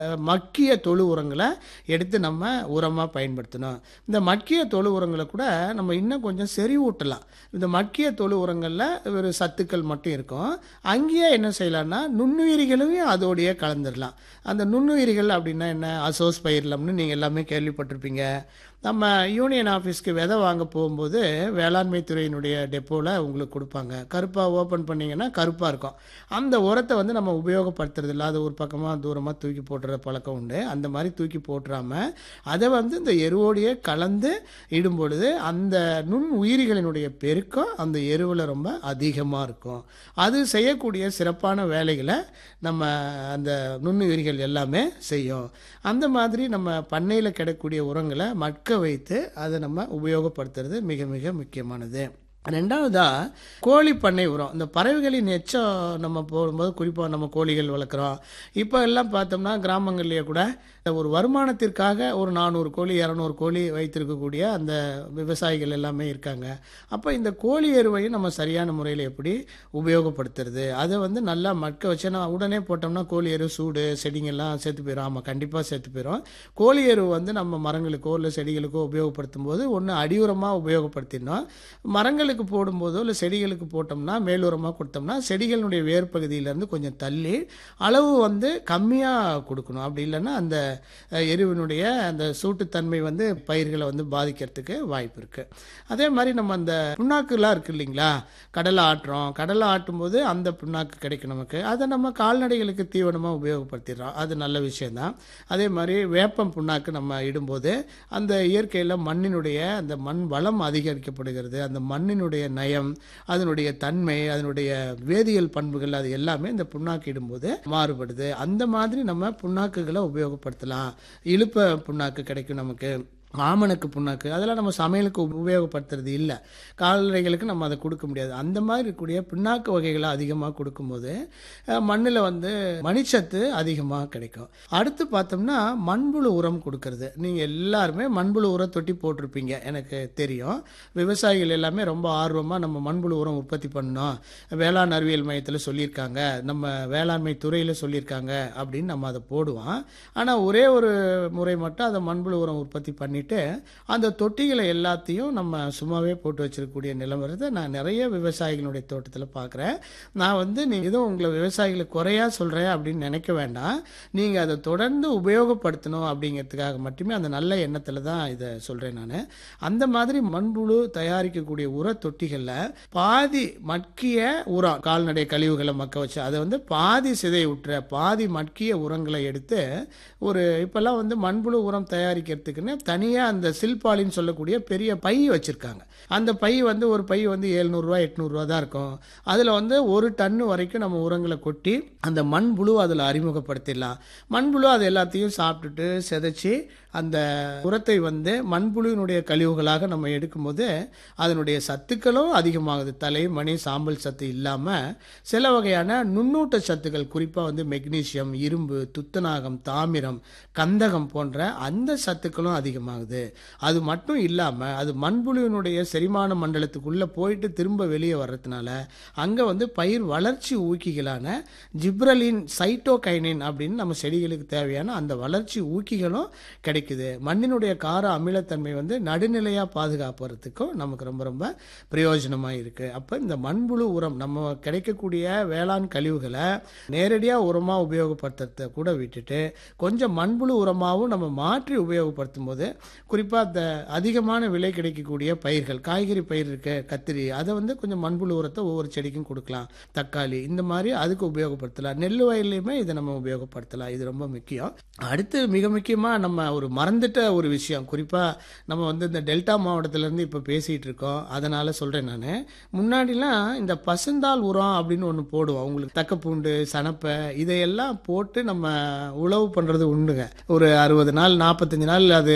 அஹ், மக்கிய தொழு உரங்களை எடுத்து நம்ம உரமாக பயன்படுத்தணும் இந்த மக்கிய தொழு உரங்களை கூட நம்ம இன்னும் கொஞ்சம் செறிவூட்டலாம் இந்த மக்கிய தொழு உரங்களில் ஒரு சத்துக்கள் மட்டும் இருக்கும் அங்கேயே என்ன செய்யலாம்னா நுண்ணுயிரிகளையும் அதோடையே கலந்துடலாம் அந்த நுண்ணுயிரிகள் அப்படின்னா என்ன அசோஸ் பயிர்லம்னு நீங்கள் எல்லாமே கேள்விப்பட்டிருப்பீங்க நம்ம யூனியன் ஆஃபீஸ்க்கு விதை வாங்க போகும்போது வேளாண்மை துறையினுடைய டெப்போவில் உங்களுக்கு கொடுப்பாங்க கருப்பாக ஓப்பன் பண்ணிங்கன்னா கருப்பாக இருக்கும் அந்த உரத்தை வந்து நம்ம உபயோகப்படுத்துறது இல்லை அது ஒரு பக்கமாக தூரமாக தூக்கி போட்டுற பழக்கம் உண்டு அந்த மாதிரி தூக்கி போட்டுறாம அதை வந்து இந்த எருவோடையே கலந்து இடும் பொழுது அந்த நுண் உயிரிகளினுடைய பெருக்கம் அந்த எருவில் ரொம்ப அதிகமாக இருக்கும் அது செய்யக்கூடிய சிறப்பான வேலைகளை நம்ம அந்த நுண்ணுயிரிகள் எல்லாமே செய்யும் அந்த மாதிரி நம்ம பண்ணையில் கிடைக்கக்கூடிய உரங்களை மட்க வைத்து அதை நம்ம உபயோகப்படுத்துறது மிக மிக முக்கியமானது ரெண்டாவதா கோழி பண்ணை உரம் இந்த பறவைகளின் எச்சம் நம்ம போடும்போது குறிப்பாக நம்ம கோழிகள் வளர்க்குறோம் இப்போ எல்லாம் பார்த்தோம்னா கிராமங்கள்லேயே கூட ஒரு வருமானத்திற்காக ஒரு நானூறு கோழி இரநூறு கோழி வைத்திருக்கக்கூடிய அந்த விவசாயிகள் எல்லாமே இருக்காங்க அப்போ இந்த கோழி எருவையும் நம்ம சரியான முறையில் எப்படி உபயோகப்படுத்துறது அதை வந்து நல்லா மட்க வச்சு நான் உடனே போட்டோம்னா கோழி எரு சூடு செடிங்கெல்லாம் சேர்த்து போயிடும் ஆமாம் கண்டிப்பாக சேர்த்து போயிடும் கோழி எரு வந்து நம்ம மரங்களுக்கோ இல்லை செடிகளுக்கோ உபயோகப்படுத்தும் போது ஒன்று அடியுரமாக உபயோகப்படுத்தினோம் மரங்களுக்கு போடும்போதோ இல்லை செடிகளுக்கு போட்டோம்னா மேலுரமாக கொடுத்தோம்னா செடிகளுடைய வேர் பகுதியிலேருந்து கொஞ்சம் தள்ளி அளவு வந்து கம்மியாக கொடுக்கணும் அப்படி இல்லைன்னா அந்த அஹ், எருவினுடைய அந்த சூட்டுத்தன்மை வந்து பயிர்களை வந்து பாதிக்கிறதுக்கு வாய்ப்பு இருக்குது அதே மாதிரி நம்ம அந்த புண்ணாக்குலாம் இருக்கு இல்லைங்களா கடலை ஆட்டுறோம் கடலை ஆட்டும்போது அந்த புண்ணாக்கு கிடைக்கும் நமக்கு அதை நம்ம கால்நடைகளுக்கு தீவனமாக உபயோகப்படுத்திடுறோம் அது நல்ல விஷயம்தான் அதே மாதிரி வேப்பம் புண்ணாக்கு நம்ம இடும்போது அந்த இயற்கையில் மண்ணினுடைய அந்த மண் வளம் அதிகரிக்கப்படுகிறது அந்த மண்ணினுடைய நயம் அதனுடைய தன்மை அதனுடைய வேதியியல் பண்புகள் அது எல்லாமே இந்த புண்ணாக்கு இடும்போது மாறுபடுது அந்த மாதிரி நம்ம புண்ணாக்குகளை உபயோகப்படுத்தலாம் இழுப்ப புண்ணாக்கு கிடைக்கும் நமக்கு ஆமணக்கு புண்ணாக்கு அதெல்லாம் நம்ம சமையலுக்கு உப- உபயோகப்படுத்துறது இல்லை கால்நடைகளுக்கு நம்ம அதை கொடுக்க முடியாது அந்த மாதிரி இருக்கக்கூடிய பிண்ணாக்கு வகைகளை அதிகமாக கொடுக்கும்போது மண்ணில் வந்து மணிச்சத்து அதிகமாக கிடைக்கும் அடுத்து பார்த்தோம்னா மண்புழு உரம் கொடுக்கறது நீங்கள் எல்லாருமே மண்புழு உர தொட்டி போட்டிருப்பீங்க எனக்கு தெரியும் விவசாயிகள் எல்லாமே ரொம்ப ஆர்வமாக நம்ம மண்புழு உரம் உற்பத்தி பண்ணோம் வேளாண் அறிவியல் மையத்தில் சொல்லியிருக்காங்க நம்ம வேளாண்மை துறையில் சொல்லியிருக்காங்க அப்படின்னு நம்ம அதை போடுவோம் ஆனால் ஒரே ஒரு முறை மட்டும் அதை மண்புழு உரம் உற்பத்தி பண்ணிட்டு அந்த தொட்டிகளை எல்லாத்தையும் நம்ம சும்மாவே போட்டு வச்சிருக்கக்கூடிய நிலவரத்தை நான் நிறைய விவசாயிகளுடைய தோட்டத்தில் பார்க்குறேன் நான் வந்து நீ எதுவும் உங்களை விவசாயிகளை குறையா சொல்கிறேன் அப்படின்னு நினைக்க வேண்டாம் நீங்கள் அதை தொடர்ந்து உபயோகப்படுத்தணும் அப்படிங்கிறதுக்காக மட்டுமே அந்த நல்ல எண்ணத்தில் தான் இதை சொல்கிறேன் நான் அந்த மாதிரி மண்புழு தயாரிக்கக்கூடிய உர தொட்டிகளில் பாதி மட்கிய உரம் கால்நடை கழிவுகளை மக்க வச்சு அதை வந்து பாதி சிதை விட்டுற பாதி மட்கிய உரங்களை எடுத்து ஒரு இப்போல்லாம் வந்து மண்புழு உரம் தயாரிக்கிறதுக்குன்னு தனியாக அந்த சில்பாலின்னு சொல்லக்கூடிய பெரிய பை வச்சுருக்காங்க அந்த பை வந்து ஒரு பை வந்து ஏழ்நூறுரூவா எட்நூறுரூவா தான் இருக்கும் அதில் வந்து ஒரு டன்னு வரைக்கும் நம்ம உரங்களை கொட்டி அந்த மண்புழு அதில் அறிமுகப்படுத்திடலாம் மண்புழு அது எல்லாத்தையும் சாப்பிட்டுட்டு சிதைச்சி அந்த உரத்தை வந்து மண்புழுவினுடைய கழிவுகளாக நம்ம எடுக்கும்போது அதனுடைய சத்துக்களும் அதிகமாகுது தலை மணி சாம்பல் சத்து இல்லாமல் சில வகையான நுண்ணூட்ட சத்துக்கள் குறிப்பாக வந்து மெக்னீசியம் இரும்பு துத்தநாகம் தாமிரம் கந்தகம் போன்ற அந்த சத்துக்களும் அதிகமாகுது அது மட்டும் இல்லாமல் அது மண்புழுவினுடைய செரிமான மண்டலத்துக்குள்ளே போயிட்டு திரும்ப வெளியே வர்றதுனால அங்கே வந்து பயிர் வளர்ச்சி ஊக்கிகளான ஜிப்ரலின் சைட்டோகைனின் அப்படின்னு நம்ம செடிகளுக்கு தேவையான அந்த வளர்ச்சி ஊக்கிகளும் கிடைக்குது மண்ணினுடைய கார அமிலத்தன்மை வந்து நடுநிலையாக பாதுகாப்புறதுக்கும் நமக்கு ரொம்ப ரொம்ப பிரயோஜனமாக இருக்குது அப்போ இந்த மண்புழு உரம் நம்ம கிடைக்கக்கூடிய வேளாண் கழிவுகளை நேரடியாக உரமாக உபயோகப்படுத்துறத கூட விட்டுட்டு கொஞ்சம் மண்புழு உரமாகவும் நம்ம மாற்றி உபயோகப்படுத்தும் போது குறிப்பாக அந்த அதிகமான விலை கிடைக்கக்கூடிய பயிர்கள் காய்கறி பயிர் இருக்க கத்திரி அதை வந்து கொஞ்சம் மண்புழு உரத்தை ஒவ்வொரு செடிக்கும் கொடுக்கலாம் தக்காளி இந்த மாதிரி அதுக்கு உபயோகப்படுத்தலாம் நெல் வயல்லையுமே இதை நம்ம உபயோகப்படுத்தலாம் இது ரொம்ப முக்கியம் அடுத்து மிக முக்கியமாக நம்ம ஒரு மறந்துட்ட ஒரு விஷயம் குறிப்பாக நம்ம வந்து இந்த டெல்டா மாவட்டத்திலேருந்து இப்போ பேசிகிட்டு இருக்கோம் அதனால் சொல்கிறேன் நான் முன்னாடிலாம் இந்த பசுந்தாள் உரம் அப்படின்னு ஒன்று போடுவோம் உங்களுக்கு தக்கப்பூண்டு சனப்பை இதையெல்லாம் போட்டு நம்ம உழவு பண்ணுறது உண்டுங்க ஒரு அறுபது நாள் நாற்பத்தஞ்சு நாள் அது வளரும்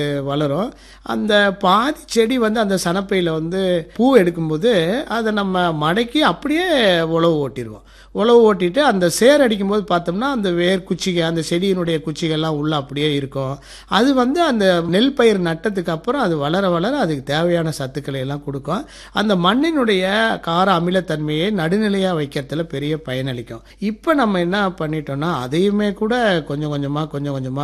வளரும் அந்த பாதி செடி வந்து அந்த சனப்பையில் வந்து பூ எடுக்கும்போது அதை நம்ம மடக்கி அப்படியே உழவு ஓட்டிடுவோம் உழவு ஓட்டிட்டு அந்த சேர் அடிக்கும்போது பார்த்தோம்னா அந்த வேர் குச்சிகள் அந்த செடியினுடைய குச்சிகள்லாம் உள்ள அப்படியே இருக்கும் அது வந்து அந்த நெல் பயிர் நட்டதுக்கு அப்புறம் அது வளர வளர அதுக்கு தேவையான சத்துக்களை எல்லாம் கொடுக்கும் அந்த மண்ணினுடைய கார அமிலத்தன்மையை நடுநிலையாக வைக்கிறதுல பெரிய பயனளிக்கும் இப்போ நம்ம என்ன பண்ணிட்டோம்னா அதையுமே கூட கொஞ்சம் கொஞ்சமாக கொஞ்சம் கொஞ்சமாக